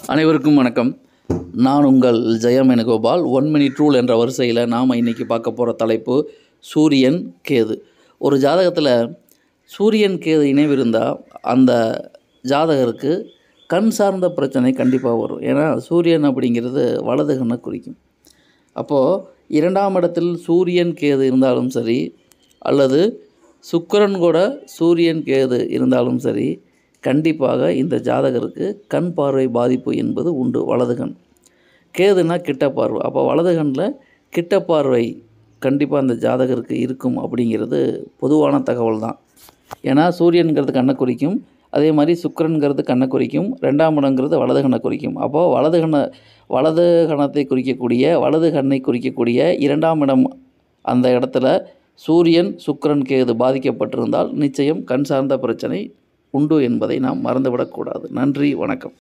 அனைவருக்கும் வணக்கம் நான் உங்கள் Jayam Venugopal one minute rule என்ற வரிசையில் நாம் இன்றைக்கி பார்க்க போகிற தலைப்பு சூரியன் கேது ஒரு ஜாதகத்தில் சூரியன் கேது இணைவு இருந்தால் அந்த ஜாதகருக்கு கண் சார்ந்த பிரச்சனை கண்டிப்பாக வரும் ஏன்னா சூரியன் அப்படிங்கிறது வலது கண்ணை குறிக்கும் அப்போது இரண்டாம் இடத்தில் சூரியன் கேது இருந்தாலும் சரி அல்லது சுக்கிரன் கூட சூரியன் கேது இருந்தாலும் சரி கண்டிப்பாக இந்த ஜாதகருக்கு கண் பார்வை பாதிப்பு என்பது உண்டு வலது கண் கேதுனா கிட்ட பார்வை அப்போ வலது கண்ணில் கிட்ட பார்வை கண்டிப்பாக அந்த ஜாதகருக்கு இருக்கும் அப்படிங்கிறது பொதுவான தகவல் தான் ஏன்னா சூரியனுங்கிறது கண்ணை குறிக்கும் அதே மாதிரி சுக்கிரன்கிறது கண்ணை குறிக்கும் ரெண்டாம் இடங்கிறது வலது கண்ணை குறிக்கும் அப்போது வலது கண்ணை வலது கணத்தை குறிக்கக்கூடிய வலது கண்ணை குறிக்கக்கூடிய இரண்டாம் இடம் அந்த இடத்துல சூரியன் சுக்கிரன் கேது பாதிக்கப்பட்டிருந்தால் நிச்சயம் கண் சார்ந்த பிரச்சனை உண்டு என்பதை நாம் மறந்துவிடக்கூடாது நன்றி வணக்கம்